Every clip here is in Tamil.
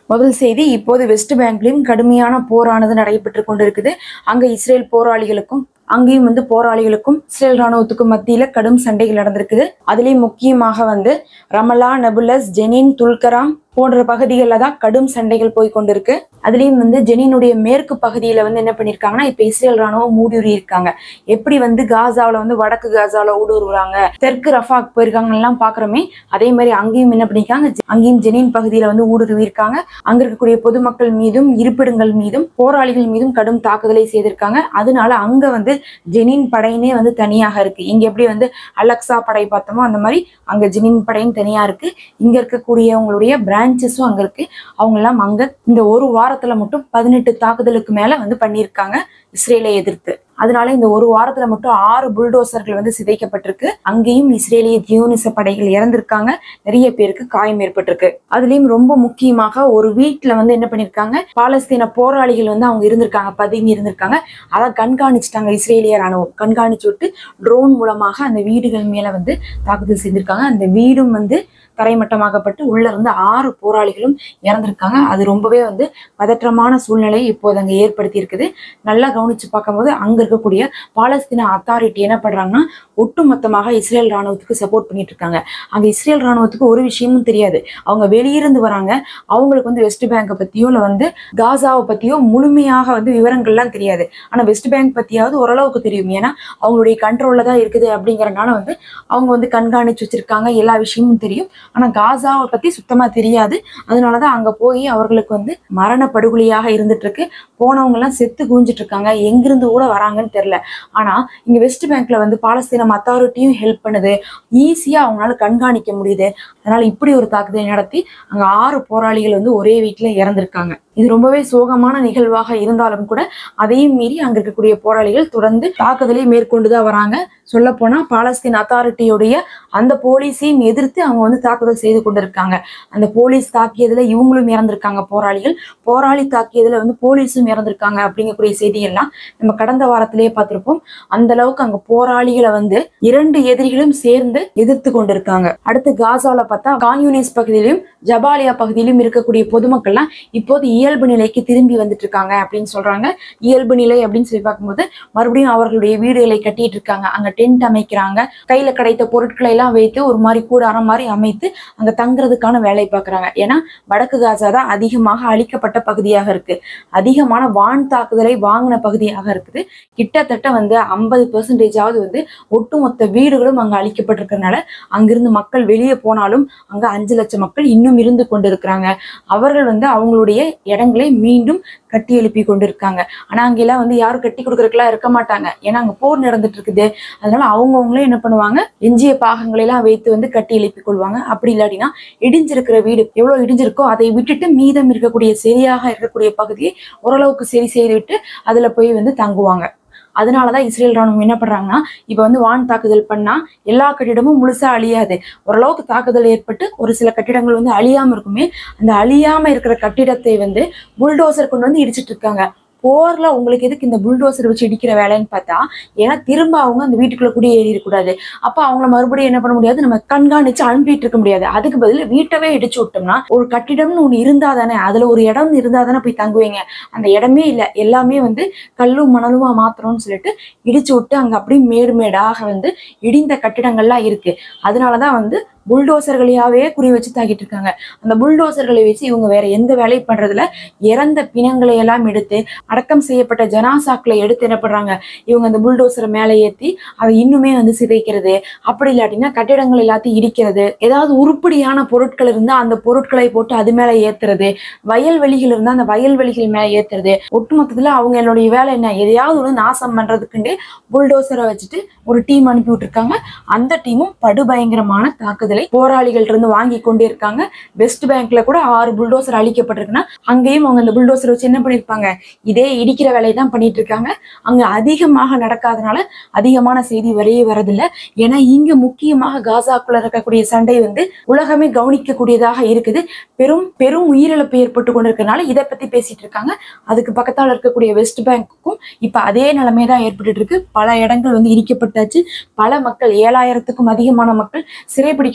முதல் செய்தி இப்போது வெஸ்ட் பேங்க்லயும் கடுமையான போரானது நடைபெற்று கொண்டிருக்குது அங்க இஸ்ரேல் போராளிகளுக்கும் அங்கேயும் வந்து போராளிகளுக்கும் இஸ்ரேல் ராணுவத்துக்கும் மத்தியில கடும் சண்டைகள் நடந்திருக்குது அதுலயும் முக்கியமாக வந்து ரமலா நபுலஸ் ஜெனின் துல்கராம் போன்ற பகுதிகளில் தான் கடும் சண்டைகள் போய் கொண்டிருக்கு அதுலயும் வந்து ஜெனினுடைய மேற்கு பகுதியில வந்து என்ன பண்ணிருக்காங்கன்னா இப்ப இஸ்ரேல் ராணுவம் ஊடுருவி இருக்காங்க எப்படி வந்து காசாவுல வந்து வடக்கு காசாவுல ஊடுருவுறாங்க தெற்கு ரஃபாக் போயிருக்காங்க எல்லாம் பாக்குறோமே அதே மாதிரி அங்கேயும் என்ன பண்ணிருக்காங்க ஜெ- அங்கேயும் ஜெனின் பகுதியில வந்து ஊடுருவி இருக்காங்க அங்க இருக்கக்கூடிய பொதுமக்கள் மீதும் இருப்பிடங்கள் மீதும் போராளிகள் மீதும் கடும் தாக்குதலை செய்திருக்காங்க அதனால அங்க வந்து ஜெனின் படையினே வந்து தனியாக இருக்கு இங்க எப்படி வந்து அலக்ஸா படை பார்த்தோமோ அந்த மாதிரி அங்க ஜெனின் படையும் தனியா இருக்கு இங்க இருக்கக்கூடியவங்களுடைய பிரான்ச்சஸும் அங்க இருக்கு அவங்க எல்லாம் அங்க இந்த ஒரு வாரத்துல மட்டும் பதினெட்டு தாக்குதலுக்கு மேல வந்து பண்ணியிருக்காங்க இஸ்ரேலை எதிர்த்து அதனால இந்த ஒரு வாரத்துல மட்டும் ஆறு புல்டோசர்கள் வந்து சிதைக்கப்பட்டிருக்கு அங்கேயும் இஸ்ரேலிய தியோனிச படைகள் இறந்திருக்காங்க நிறைய பேருக்கு காயம் ஏற்பட்டிருக்கு அதுலயும் ரொம்ப முக்கியமாக ஒரு வீட்டுல வந்து என்ன பண்ணிருக்காங்க பாலஸ்தீன போராளிகள் வந்து அவங்க இருந்திருக்காங்க பதுங்கி இருந்திருக்காங்க அதை கண்காணிச்சுட்டாங்க இஸ்ரேலிய ராணுவம் கண்காணிச்சு விட்டு ட்ரோன் மூலமாக அந்த வீடுகள் மேல வந்து தாக்குதல் செஞ்சிருக்காங்க அந்த வீடும் வந்து தரைமட்டமாக்கப்பட்டு உள்ள இருந்து ஆறு போராளிகளும் இறந்திருக்காங்க அது ரொம்பவே வந்து பதற்றமான சூழ்நிலை இப்போது அங்க ஏற்படுத்தி இருக்குது நல்லா கவனிச்சு பார்க்கும்போது அங்க இருக்கக்கூடிய பாலஸ்தீன அத்தாரிட்டி என்ன பண்றாங்கன்னா ஒட்டுமொத்தமாக இஸ்ரேல் ராணுவத்துக்கு சப்போர்ட் பண்ணிட்டு இருக்காங்க அங்க இஸ்ரேல் ராணுவத்துக்கு ஒரு விஷயமும் தெரியாது அவங்க வெளியிருந்து வராங்க அவங்களுக்கு வந்து வெஸ்ட் பேங்கை பத்தியோ இல்ல வந்து காசாவை பத்தியோ முழுமையாக வந்து விவரங்கள்லாம் தெரியாது ஆனா வெஸ்ட் பேங்க் பத்தியாவது ஓரளவுக்கு தெரியும் ஏன்னா அவங்களுடைய கண்ட்ரோல்ல தான் இருக்குது அப்படிங்கறனால வந்து அவங்க வந்து கண்காணிச்சு வச்சிருக்காங்க எல்லா விஷயமும் தெரியும் ஆனா காசாவை பத்தி சுத்தமா தெரியாது அதனாலதான் அங்க போய் அவர்களுக்கு வந்து மரண படுகொலியாக இருந்துட்டு இருக்கு போனவங்க எல்லாம் செத்து குவிஞ்சிட்டு இருக்காங்க எங்கிருந்து கூட வராங்கன்னு தெரியல ஆனா இங்க வெஸ்ட் பேங்க்ல வந்து பாலஸ்தீனம் அத்தாரிட்டியும் ஹெல்ப் பண்ணுது ஈஸியா அவங்களால கண்காணிக்க முடியுது அதனால இப்படி ஒரு தாக்குதலை நடத்தி அங்க ஆறு போராளிகள் வந்து ஒரே வீட்டுல இறந்திருக்காங்க இது ரொம்பவே சோகமான நிகழ்வாக இருந்தாலும் கூட அதையும் மீறி அங்க இருக்கக்கூடிய போராளிகள் தொடர்ந்து தாக்குதலை மேற்கொண்டுதான் வராங்க சொல்ல போனா பாலஸ்தீன் அத்தாரிட்டியுடைய அந்த போலீஸையும் எதிர்த்து அவங்க வந்து தாக்குதல் செய்து கொண்டிருக்காங்க அந்த போலீஸ் தாக்கியதுல இவங்களும் இறந்திருக்காங்க போராளிகள் போராளி தாக்கியதுல வந்து போலீஸும் இறந்திருக்காங்க அப்படிங்கக்கூடிய செய்தியெல்லாம் நம்ம கடந்த வாரத்திலேயே பார்த்திருப்போம் அந்த அளவுக்கு அங்க போராளிகளை வந்து இரண்டு எதிரிகளும் சேர்ந்து எதிர்த்து கொண்டிருக்காங்க அடுத்து காசால பார்த்தா கான்யூனிஸ் பகுதியிலும் ஜபாலியா பகுதியிலும் இருக்கக்கூடிய பொதுமக்கள்லாம் இப்போது இயல்பு நிலைக்கு திரும்பி வந்துட்டு இருக்காங்க அப்படின்னு சொல்றாங்க இயல்பு நிலை அப்படின்னு சொல்லி பார்க்கும்போது மறுபடியும் அவர்களுடைய வீடுகளை கட்டிட்டு இருக்காங்க அங்க டென்ட் அமைக்கிறாங்க கையில கிடைத்த பொருட்களை எல்லாம் வைத்து ஒரு மாதிரி கூடாரம் மாதிரி அமைத்து அங்க தங்குறதுக்கான வேலை பார்க்கறாங்க ஏன்னா வடக்கு காசா தான் அதிகமாக அழிக்கப்பட்ட பகுதியாக இருக்கு அதிகமான வான் தாக்குதலை வாங்கின பகுதியாக இருக்குது கிட்டத்தட்ட வந்து ஐம்பது பெர்சன்டேஜாவது வந்து ஒட்டுமொத்த வீடுகளும் அங்க அழிக்கப்பட்டிருக்கிறதுனால அங்கிருந்து மக்கள் வெளியே போனாலும் அங்க அஞ்சு லட்சம் மக்கள் இன்னும் இருந்து கொண்டிருக்கிறாங்க அவர்கள் வந்து அவங்களுடைய இடங்களை மீண்டும் கட்டி எழுப்பி கொண்டிருக்காங்க ஆனா அங்கெல்லாம் வந்து யாரும் கட்டி கொடுக்கறதுக்கெல்லாம் இருக்க மாட்டாங்க ஏன்னா அங்க போர் நடந்துட்டு இருக்குது அதனால அவங்கவுங்களே என்ன பண்ணுவாங்க எஞ்சிய பாகங்களை எல்லாம் வைத்து வந்து கட்டி எழுப்பி கொள்வாங்க அப்படி இல்லாட்டினா இடிஞ்சிருக்கிற வீடு எவ்வளவு இடிஞ்சிருக்கோ அதை விட்டுட்டு மீதம் இருக்கக்கூடிய சரியாக இருக்கக்கூடிய பகுதியை ஓரளவுக்கு சரி செய்து விட்டு அதுல போய் வந்து தங்குவாங்க அதனாலதான் இஸ்ரேல் ராணுவம் என்ன பண்றாங்கன்னா இப்ப வந்து வான் தாக்குதல் பண்ணா எல்லா கட்டிடமும் முழுசா அழியாது ஓரளவுக்கு தாக்குதல் ஏற்பட்டு ஒரு சில கட்டிடங்கள் வந்து அழியாம இருக்குமே அந்த அழியாம இருக்கிற கட்டிடத்தை வந்து புல்டோசர் கொண்டு வந்து இடிச்சிட்டு இருக்காங்க போர்ல உங்களுக்கு எதுக்கு இந்த புல்டோசர் வச்சு இடிக்கிற வேலைன்னு பார்த்தா ஏன்னா திரும்ப அவங்க அந்த வீட்டுக்குள்ள குடியேறிடக்கூடாது அப்ப அவங்கள மறுபடியும் என்ன பண்ண முடியாது நம்ம கண்காணிச்சு அனுப்பிட்டு இருக்க முடியாது அதுக்கு பதில் வீட்டவே இடிச்சு விட்டோம்னா ஒரு கட்டிடம்னு ஒண்ணு இருந்தா தானே அதுல ஒரு இடம் இருந்தா தானே போய் தங்குவீங்க அந்த இடமே இல்லை எல்லாமே வந்து கல்லும் மணலுமா மாத்திரம்னு சொல்லிட்டு இடிச்சு விட்டு அங்க அப்படியே மேடு மேடாக வந்து இடிந்த கட்டிடங்கள்லாம் இருக்கு அதனாலதான் வந்து புல்டோசர்களையாவே குறி வச்சு தாக்கிட்டு இருக்காங்க அந்த புல்டோசர்களை வச்சு இவங்க வேற எந்த வேலையும் பண்றதுல இறந்த பிணங்களை எல்லாம் எடுத்து அடக்கம் செய்யப்பட்ட ஜனாசாக்களை எடுத்து என்ன பண்றாங்க இவங்க அந்த புல்டோசரை மேலே ஏத்தி அதை இன்னுமே வந்து சிதைக்கிறது அப்படி இல்லாட்டினா கட்டிடங்கள் எல்லாத்தையும் இடிக்கிறது ஏதாவது உருப்படியான பொருட்கள் இருந்தா அந்த பொருட்களை போட்டு அது மேல ஏத்துறது வயல்வெளிகள் இருந்தா அந்த வயல்வெளிகள் மேல ஏத்துறது ஒட்டுமொத்தத்துல அவங்களுடைய வேலை என்ன எதையாவது ஒன்று நாசம் பண்றதுக்குண்டே புல்டோசரை வச்சுட்டு ஒரு டீம் அனுப்பி விட்டுருக்காங்க அந்த டீமும் படுபயங்கரமான தாக்குதலை போராளிகள் இருந்து வாங்கி கொண்டே இருக்காங்க வெஸ்ட் பேங்க்ல கூட ஆறு புல்டோசர் அழிக்கப்பட்டிருக்குன்னா அங்கேயும் அவங்க அந்த புல்டோசர் வச்சு என்ன பண்ணிருப்பாங்க இதே இடிக்கிற வேலையை தான் பண்ணிட்டு இருக்காங்க அங்க அதிகமாக நடக்காதனால அதிகமான செய்தி வெளியே வரதில்லை ஏன்னா இங்க முக்கியமாக காசாக்குள்ள இருக்கக்கூடிய சண்டை வந்து உலகமே கவனிக்கக்கூடியதாக இருக்குது பெரும் பெரும் உயிரிழப்பு ஏற்பட்டு கொண்டிருக்கனால இதை பத்தி பேசிட்டு இருக்காங்க அதுக்கு பக்கத்தால இருக்கக்கூடிய வெஸ்ட் பேங்க்குக்கும் இப்ப அதே நிலைமை தான் ஏற்பட்டு இருக்கு பல இடங்கள் வந்து இடிக்கப்பட்டாச்சு பல மக்கள் ஏழாயிரத்துக்கும் அதிகமான மக்கள் சிறைபிடிக்க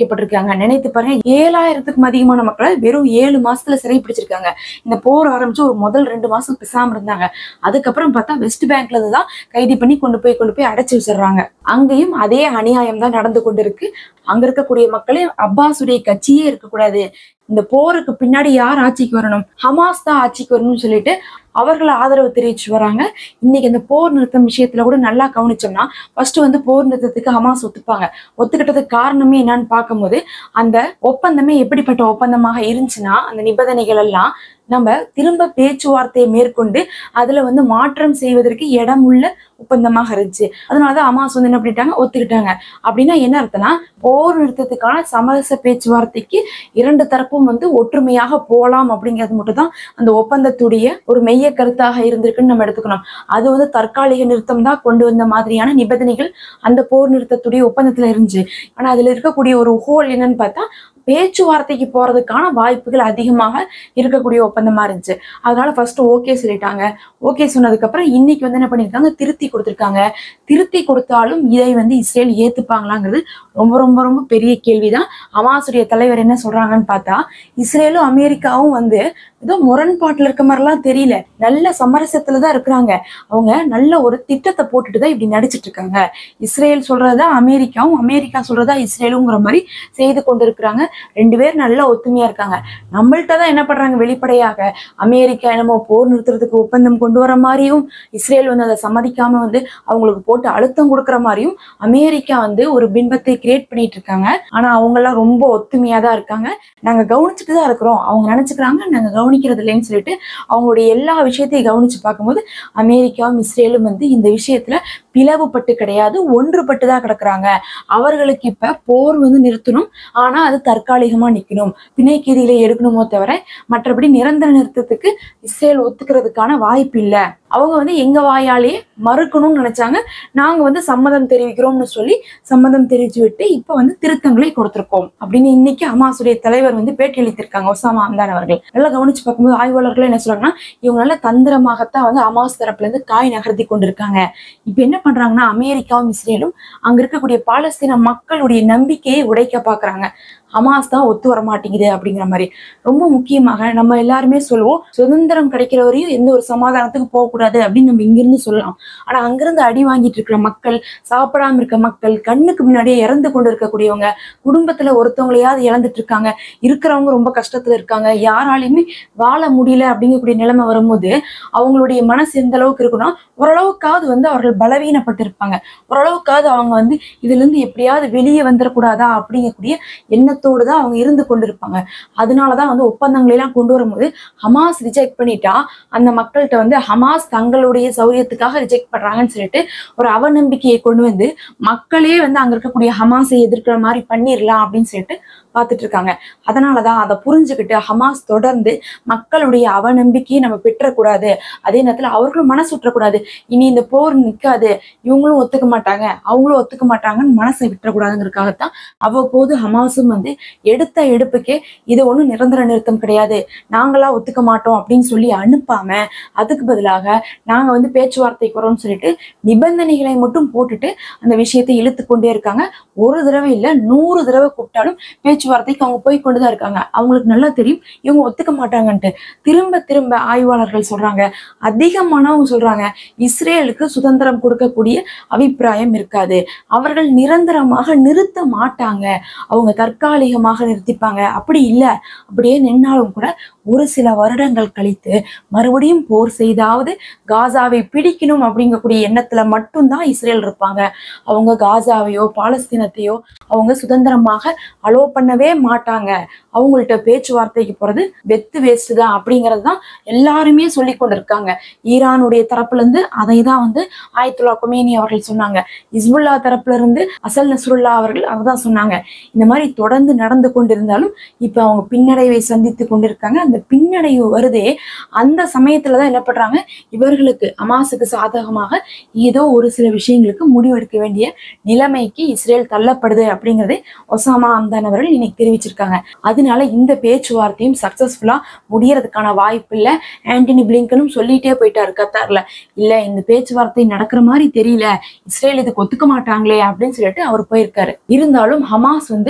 வைக்கப்பட்டிருக்காங்க நினைத்து பாருங்க ஏழாயிரத்துக்கும் அதிகமான மக்களை வெறும் ஏழு மாசத்துல சிறை பிடிச்சிருக்காங்க இந்த போர் ஆரம்பிச்சு ஒரு முதல் ரெண்டு மாசம் பேசாம இருந்தாங்க அதுக்கப்புறம் பார்த்தா வெஸ்ட் பேங்க்ல இருந்து தான் கைது பண்ணி கொண்டு போய் கொண்டு போய் அடைச்சு வச்சிடுறாங்க அங்கேயும் அதே அநியாயம் தான் நடந்து கொண்டிருக்கு அங்க இருக்கக்கூடிய மக்களே அப்பாஸுடைய கட்சியே இருக்கக்கூடாது இந்த போருக்கு பின்னாடி யார் ஆட்சிக்கு வரணும் ஹமாஸ் தான் ஆட்சிக்கு வரணும்னு சொல்லிட்டு அவர்கள் ஆதரவு தெரிவிச்சு வராங்க இன்னைக்கு இந்த போர் நிறுத்தம் விஷயத்துல கூட நல்லா கவனிச்சோம்னா ஃபர்ஸ்ட் வந்து போர் நிறுத்தத்துக்கு ஹமாஸ் ஒத்துப்பாங்க ஒத்துக்கிட்டதுக்கு காரணமே என்னன்னு பார்க்கும்போது அந்த ஒப்பந்தமே எப்படிப்பட்ட ஒப்பந்தமாக இருந்துச்சுன்னா அந்த நிபந்தனைகள் எல்லாம் நம்ம திரும்ப பேச்சுவார்த்தையை மேற்கொண்டு அதுல வந்து மாற்றம் செய்வதற்கு இடம் உள்ள ஒப்பந்தமாக இருந்துச்சு அதனாலதான் ஹமாஸ் வந்து என்ன பண்ணிட்டாங்க ஒத்துக்கிட்டாங்க அப்படின்னா என்ன அர்த்தம்னா போர் நிறுத்தத்துக்கான சமரச பேச்சுவார்த்தைக்கு இரண்டு தரப்பும் வந்து ஒற்றுமையாக போகலாம் அப்படிங்கிறது மட்டும் தான் அந்த ஒப்பந்தத்துடைய ஒரு மெய்ய கருத்தாக இருந்திருக்குன்னு நம்ம எடுத்துக்கணும் அது வந்து தற்காலிக நிறுத்தம் தான் கொண்டு வந்த மாதிரியான நிபந்தனைகள் அந்த போர் நிறுத்தத்துடைய ஒப்பந்தத்துல இருந்துச்சு ஆனா அதுல இருக்கக்கூடிய ஒரு ஹோல் என்னன்னு பார்த்தா பேச்சுவார்த்தைக்கு போறதுக்கான வாய்ப்புகள் அதிகமாக இருக்கக்கூடிய ஒப்பந்தமா இருந்துச்சு அதனால ஃபர்ஸ்ட் ஓகே சொல்லிட்டாங்க ஓகே சொன்னதுக்கு அப்புறம் இன்னைக்கு வந்து என்ன பண்ணிருக்காங்க திருத்தி கொடுத்திருக்காங்க திருத்தி கொடுத்தாலும் இதை வந்து இஸ்ரேல் ஏத்துப்பாங்களாங்கிறது ரொம்ப ரொம்ப ரொம்ப பெரிய கேள்விதான் ஹமாஸுடைய தலைவர் என்ன சொல்றாங்கன்னு பார்த்தா இஸ்ரேலும் அமெரிக்காவும் வந்து ஏதோ முரண்பாட்டுல இருக்க மாதிரிலாம் தெரியல நல்ல சமரசத்துல தான் இருக்கிறாங்க அவங்க நல்ல ஒரு திட்டத்தை போட்டுட்டு தான் இப்படி நடிச்சிட்டு இருக்காங்க இஸ்ரேல் சொல்றதா அமெரிக்காவும் அமெரிக்கா சொல்றதா இஸ்ரேலுங்கிற மாதிரி செய்து கொண்டிருக்கிறாங்க ரெண்டு பேர் நல்ல ஒத்துமையா இருக்காங்க நம்மள்ட்ட தான் என்ன பண்றாங்க வெளிப்படையாக அமெரிக்கா என்னமோ போர் நிறுத்துறதுக்கு ஒப்பந்தம் கொண்டு வர மாதிரியும் இஸ்ரேல் வந்து அதை சம்மதிக்காம வந்து அவங்களுக்கு போட்டு அழுத்தம் கொடுக்குற மாதிரியும் அமெரிக்கா வந்து ஒரு பின்பத்தை கிரியேட் பண்ணிட்டு இருக்காங்க ஆனா அவங்க எல்லாம் ரொம்ப ஒத்துமையா தான் இருக்காங்க நாங்க கவனிச்சுட்டு தான் இருக்கிறோம் அவங்க நினைச்சுக்கிறாங்க நாங்க கவனிக்கிறது இல்லைன்னு சொல்லிட்டு அவங்களுடைய எல்லா விஷயத்தையும் கவனிச்சு பார்க்கும்போது அமெரிக்காவும் இஸ்ரேலும் வந்து இந்த விஷயத்துல பிளவுபட்டு கிடையாது ஒன்றுபட்டு தான் கிடக்குறாங்க அவர்களுக்கு இப்ப போர் வந்து நிறுத்தணும் ஆனா அது தற்காலிகமா நிக்கணும் பிணைக்கீதிகளை எடுக்கணுமோ தவிர மற்றபடி நிரந்தர நிறுத்தத்துக்கு இஸ்ரேல் ஒத்துக்கிறதுக்கான வாய்ப்பு இல்லை அவங்க வந்து எங்க வாயாலேயே மறுக்கணும்னு நினைச்சாங்க நாங்க வந்து சம்மதம் தெரிவிக்கிறோம்னு சொல்லி சம்மதம் தெரிவிச்சு விட்டு இப்ப வந்து திருத்தங்களை கொடுத்திருக்கோம் அப்படின்னு இன்னைக்கு ஹமாஸுடைய தலைவர் வந்து பேட்டி அளித்திருக்காங்க ஒசாமா அம்தான் அவர்கள் நல்லா கவனிச்சு பார்க்கும்போது ஆய்வாளர்கள் என்ன சொல்றாங்கன்னா இவங்க நல்ல தந்திரமாகத்தான் வந்து ஹமாஸ் தரப்புல இருந்து காய் நகர்த்தி கொண்டிருக்காங்க இப்ப என்ன பண்றாங்கன்னா அமெரிக்காவும் இஸ்ரேலும் அங்க இருக்கக்கூடிய பாலஸ்தீன மக்களுடைய நம்பிக்கையை உடைக்க பாக்குறாங்க ஹமாஸ் தான் ஒத்து வர மாட்டேங்குது அப்படிங்கிற மாதிரி ரொம்ப முக்கியமாக நம்ம எல்லாருமே சொல்லுவோம் சுதந்திரம் கிடைக்கிற வரையும் எந்த ஒரு சமாதானத்துக்கு போகக்கூடாது அப்படின்னு நம்ம இங்கிருந்து சொல்லலாம் ஆனா அங்கிருந்து அடி வாங்கிட்டு இருக்கிற மக்கள் சாப்பிடாம இருக்க மக்கள் கண்ணுக்கு முன்னாடியே இறந்து கொண்டு இருக்கக்கூடியவங்க குடும்பத்துல ஒருத்தவங்களையாவது இழந்துட்டு இருக்காங்க இருக்கிறவங்க ரொம்ப கஷ்டத்துல இருக்காங்க யாராலையுமே வாழ முடியல அப்படிங்கக்கூடிய நிலைமை வரும்போது அவங்களுடைய மனசு எந்த அளவுக்கு இருக்குன்னா ஓரளவுக்காவது வந்து அவர்கள் பலவீனப்பட்டிருப்பாங்க ஓரளவுக்காவது அவங்க வந்து இதுல இருந்து எப்படியாவது வெளியே வந்துடக்கூடாதா அப்படிங்கக்கூடிய எண்ணத்தோடு தான் அவங்க இருந்து கொண்டிருப்பாங்க அதனாலதான் வந்து ஒப்பந்தங்களை எல்லாம் கொண்டு வரும்போது ஹமாஸ் ரிஜெக்ட் பண்ணிட்டா அந்த மக்கள்கிட்ட வந்து ஹமாஸ் தங்களுடைய சௌரியத்துக்காக ரிஜெக்ட் பண்றாங்கன்னு சொல்லிட்டு ஒரு அவநம்பிக்கையை கொண்டு வந்து மக்களே வந்து அங்க இருக்கக்கூடிய ஹமாஸை எதிர்க்கிற மாதிரி பண்ணிடலாம் அப்படின்னு சொல்லிட்டு பார்த்துட்டு இருக்காங்க அதனாலதான் அதை புரிஞ்சுக்கிட்டு ஹமாஸ் தொடர்ந்து மக்களுடைய அவநம்பிக்கையை நம்ம பெற்றக்கூடாது அதே நேரத்துல அவர்களும் மனசு விட்டுறக்கூடாது இனி இந்த போர் நிக்காது இவங்களும் ஒத்துக்க மாட்டாங்க அவங்களும் ஒத்துக்க மாட்டாங்கன்னு மனசை விட்டுறக்கூடாதுங்கிறதுக்காகத்தான் அவ்வப்போது ஹமாஸும் வந்து எடுத்த எடுப்புக்கே இது ஒண்ணும் நிரந்தர நிறுத்தம் கிடையாது நாங்களா ஒத்துக்க மாட்டோம் அப்படின்னு சொல்லி அனுப்பாம அதுக்கு பதிலாக நாங்க வந்து பேச்சுவார்த்தைக்கு வரோம்னு சொல்லிட்டு நிபந்தனைகளை மட்டும் போட்டுட்டு அந்த விஷயத்தை இழுத்து கொண்டே இருக்காங்க ஒரு தடவை இல்ல நூறு தடவை கூப்பிட்டாலும் பேச்சுவார்த்தைக்கு அவங்க போய் கொண்டுதான் இருக்காங்க அவங்களுக்கு நல்லா தெரியும் இவங்க ஒத்துக்க மாட்டாங்கன்ட்டு திரும்ப திரும்ப ஆய்வாளர்கள் சொல்றாங்க அதிகமானவங்க சொல்றாங்க இஸ்ரேலுக்கு சுதந்திரம் கொடுக்கக்கூடிய அபிப்பிராயம் இருக்காது அவர்கள் நிரந்தரமாக நிறுத்த மாட்டாங்க அவங்க தற்காலிகமாக நிறுத்திப்பாங்க அப்படி இல்லை அப்படியே நின்னாலும் கூட ஒரு சில வருடங்கள் கழித்து மறுபடியும் போர் செய்தாவது காசாவை பிடிக்கணும் அப்படிங்கக்கூடிய எண்ணத்துல மட்டும்தான் இஸ்ரேல் இருப்பாங்க அவங்க காசாவையோ பாலஸ்தீனத்தையோ அவங்க சுதந்திரமாக அலோ பண்ணவே மாட்டாங்க அவங்கள்ட்ட பேச்சுவார்த்தைக்கு போறது வெத்து வேஸ்ட் தான் அப்படிங்கிறது தான் எல்லாருமே சொல்லி கொண்டிருக்காங்க ஈரானுடைய தரப்புல இருந்து அதை தான் வந்து ஆயத்துல்லா கொமேனி அவர்கள் சொன்னாங்க இஸ்புல்லா தரப்புல இருந்து அசல் நஸ்ருல்லா அவர்கள் அவதான் சொன்னாங்க இந்த மாதிரி தொடர்ந்து நடந்து கொண்டிருந்தாலும் இப்ப அவங்க பின்னடைவை சந்தித்து கொண்டிருக்காங்க அந்த பின்னடைவு வருதே அந்த சமயத்துல தான் என்ன பண்றாங்க இவர்களுக்கு அமாசுக்கு சாதகமாக ஏதோ ஒரு சில விஷயங்களுக்கு முடிவெடுக்க வேண்டிய நிலைமைக்கு இஸ்ரேல் தள்ளப்படுது அப்படிங்கறதை ஒசாமா அம்தான் அவர்கள் இன்னைக்கு தெரிவிச்சிருக்காங்க அதனால இந்த பேச்சுவார்த்தையும் சக்சஸ்ஃபுல்லா முடியறதுக்கான வாய்ப்பு இல்ல ஆண்டனி பிளிங்கனும் சொல்லிட்டே போயிட்டாரு கத்தார்ல இல்ல இந்த பேச்சுவார்த்தை நடக்கிற மாதிரி தெரியல இஸ்ரேல் இதுக்கு ஒத்துக்க மாட்டாங்களே அப்படின்னு சொல்லிட்டு அவர் போயிருக்காரு இருந்தாலும் ஹமாஸ் வந்து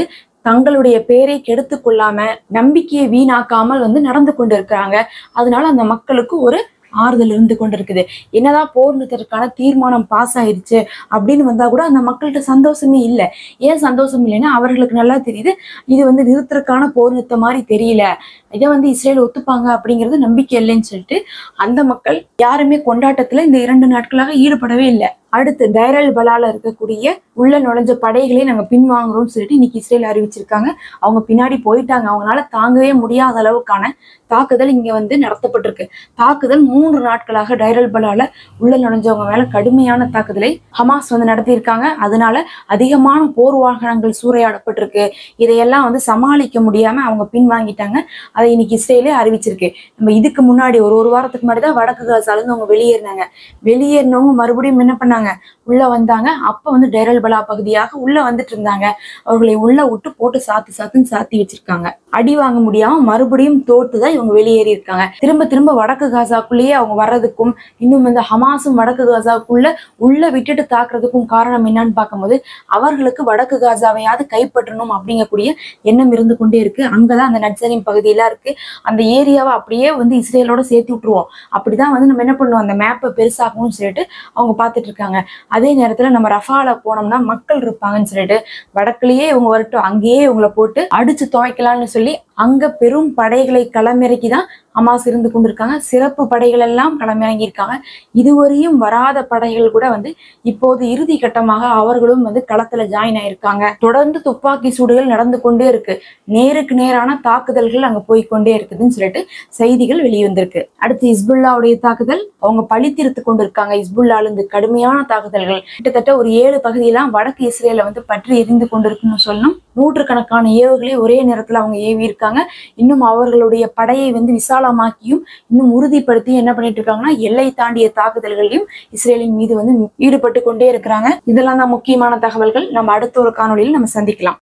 தங்களுடைய பேரை கெடுத்து கொள்ளாம நம்பிக்கையை வீணாக்காமல் வந்து நடந்து கொண்டு இருக்கிறாங்க அதனால அந்த மக்களுக்கு ஒரு ஆறுதல் இருந்து கொண்டிருக்குது என்னதான் போர் நிறுத்தத்திற்கான தீர்மானம் பாஸ் ஆயிருச்சு அப்படின்னு வந்தா கூட அந்த மக்கள்கிட்ட சந்தோஷமே இல்லை ஏன் சந்தோஷம் இல்லைன்னா அவர்களுக்கு நல்லா தெரியுது இது வந்து நிறுத்தறதுக்கான போர் நிறுத்த மாதிரி தெரியல இதை வந்து இஸ்ரேல் ஒத்துப்பாங்க அப்படிங்கிறது நம்பிக்கை இல்லைன்னு சொல்லிட்டு அந்த மக்கள் யாருமே கொண்டாட்டத்துல இந்த இரண்டு நாட்களாக ஈடுபடவே இல்லை அடுத்து டைரல் பலால இருக்கக்கூடிய உள்ள நுழைஞ்ச படைகளை நாங்க பின்வாங்குறோம்னு சொல்லிட்டு இன்னைக்கு இஸ்ரேல் அறிவிச்சிருக்காங்க அவங்க பின்னாடி போயிட்டாங்க அவங்களால தாங்கவே முடியாத அளவுக்கான தாக்குதல் இங்க வந்து நடத்தப்பட்டிருக்கு தாக்குதல் மூன்று நாட்களாக டைரல் பலால உள்ள நுழைஞ்சவங்க மேல கடுமையான தாக்குதலை ஹமாஸ் வந்து நடத்தியிருக்காங்க அதனால அதிகமான போர் வாகனங்கள் சூறையாடப்பட்டிருக்கு இதையெல்லாம் வந்து சமாளிக்க முடியாம அவங்க பின்வாங்கிட்டாங்க அதை இன்னைக்கு இஸ்ரேலே அறிவிச்சிருக்கு நம்ம இதுக்கு முன்னாடி ஒரு ஒரு வாரத்துக்கு முன்னாடி தான் வடக்கு காசால இருந்து அவங்க வெளியேறினாங்க வெளியேறினவங்க மறுபடியும் என்ன பண்ணாங்க உள்ள வந்தாங்க அப்ப வந்து டைரல் பலா பகுதியாக உள்ள வந்துட்டு இருந்தாங்க அவர்களை உள்ள விட்டு போட்டு சாத்து சாத்துன்னு சாத்தி வச்சிருக்காங்க அடி வாங்க முடியாம மறுபடியும் தோத்து தான் இவங்க வெளியேறி இருக்காங்க திரும்ப திரும்ப வடக்கு காசாக்குள்ளேயே அவங்க வர்றதுக்கும் இன்னும் இந்த ஹமாஸும் வடக்கு காசாக்குள்ள உள்ள விட்டுட்டு தாக்குறதுக்கும் காரணம் என்னன்னு பார்க்கும்போது அவர்களுக்கு வடக்கு காசாவையாவது கைப்பற்றணும் அப்படிங்கக்கூடிய எண்ணம் இருந்து கொண்டே இருக்கு அங்கதான் அந்த நட்சரின் பகுதியெல்லாம் இருக்கு அந்த ஏரியாவை அப்படியே வந்து இஸ்ரேலோட சேர்த்து விட்டுருவோம் அப்படிதான் வந்து நம்ம என்ன பண்ணுவோம் அந்த மேப்பை பெருசாக்கணும்னு சொல்லிட்டு அவங்க பார்த்துட்டு இருக்காங்க அதே நேரத்துல நம்ம ரஃபால போனோம்னா மக்கள் இருப்பாங்கன்னு சொல்லிட்டு வடக்குலயே இவங்க வரட்டும் அங்கேயே இவங்களை போட்டு அடிச்சு துவைக்கலாம்னு சொல்லி அங்க பெரும் படைகளை களமிறக்கி தான் ஹமாஸ் இருந்து கொண்டிருக்காங்க சிறப்பு படைகள் எல்லாம் களமிறங்கி இருக்காங்க இதுவரையும் வராத படைகள் கூட வந்து இப்போது இறுதி கட்டமாக அவர்களும் வந்து களத்துல ஜாயின் ஆயிருக்காங்க தொடர்ந்து துப்பாக்கி சூடுகள் நடந்து கொண்டே இருக்கு நேருக்கு நேரான தாக்குதல்கள் அங்க போய்க்கொண்டே இருக்குதுன்னு சொல்லிட்டு செய்திகள் வெளிவந்திருக்கு அடுத்து இஸ்புல்லாவுடைய தாக்குதல் அவங்க பழித்திருத்து கொண்டிருக்காங்க இஸ்புல்லால இருந்து கடுமையான தாக்குதல்கள் கிட்டத்தட்ட ஒரு ஏழு பகுதியெல்லாம் வடக்கு இஸ்ரேல வந்து பற்றி எரிந்து கொண்டிருக்குன்னு சொல்லணும் நூற்றுக்கணக்கான ஏவுகளை ஒரே நேரத்துல அவங்க ஏவி இருக்காங்க இன்னும் அவர்களுடைய படையை வந்து விசாலமாக்கியும் இன்னும் உறுதிப்படுத்தி என்ன பண்ணிட்டு இருக்காங்கன்னா எல்லை தாண்டிய தாக்குதல்களையும் இஸ்ரேலின் மீது வந்து ஈடுபட்டு கொண்டே இருக்கிறாங்க இதெல்லாம் தான் முக்கியமான தகவல்கள் நம்ம அடுத்த ஒரு காணொளியில் நம்ம சந்திக்கலாம்